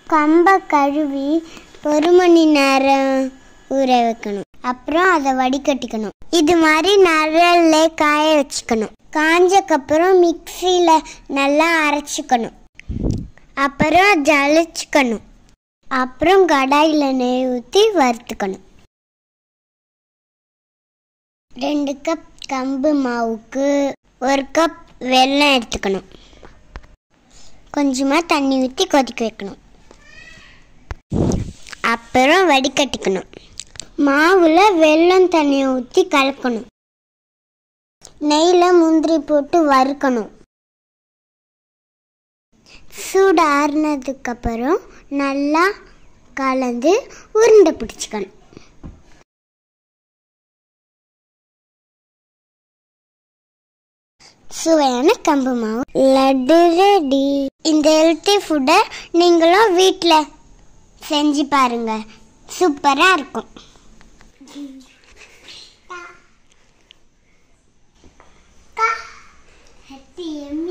கம்பை கழுவி ஒரு மணி நேரம் ஊற வைக்கணும் அப்புறம் அதை வடிகட்டிக்கணும் இது மாதிரி நிழல்ல காய வச்சுக்கணும் காஞ்சக்கப்புறம் மிக்சியில் நல்லா அரைச்சிக்கணும் அப்புறம் ஜலிச்சுக்கணும் அப்புறம் கடாயில் நெய் ஊற்றி வறுத்துக்கணும் ரெண்டு கப் கம்பு மாவுக்கு ஒரு கப் வெல்லம் எடுத்துக்கணும் கொஞ்சமாக தண்ணி ஊற்றி கொதிக்க வைக்கணும் அப்புறம் வடிகட்டிக்கணும் மாவில் வெல்லம் தண்ணியை ஊற்றி கலக்கணும் நெய்யில் முந்திரி போட்டு வறுக்கணும் சூடு ஆறுனதுக்கப்புறம் நல்லா கலந்து உருண்டை பிடிச்சிக்கணும் சுவையான கம்பு மாவு லட்டு ரெடி இந்த ஹெல்த்தி ஃபுட்டை நீங்களும் வீட்டில் செஞ்சு பாருங்க சூப்பராக இருக்கும் ஹாப்பி